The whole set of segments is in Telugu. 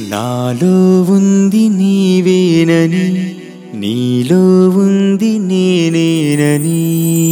నాలో ఉంది నీవేనని నీలో ఉంది నేనేనని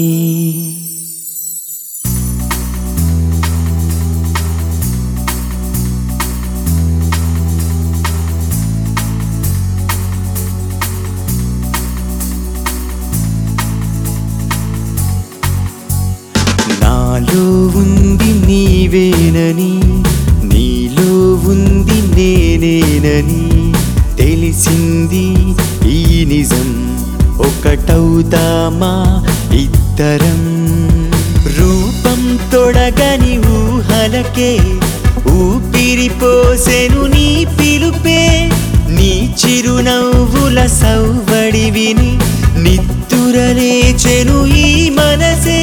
నాలో ఉంది నీవేనని నీలో ఉంది నేనేనని తెలిసింది ఈ నిజం ఒకటవుతామా ఇద్దరం రూపం తొడగని ఊహలకే ఊపిరిపోసెను నీ పిలుపే నీ చిరునవ్వుల సవ్వడి విని నిత్తురలేచెను ఈ మనసే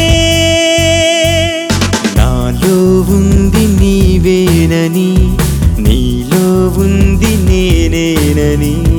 నాలో ఉంది నీవేనని నీలో ఉంది నేనేనని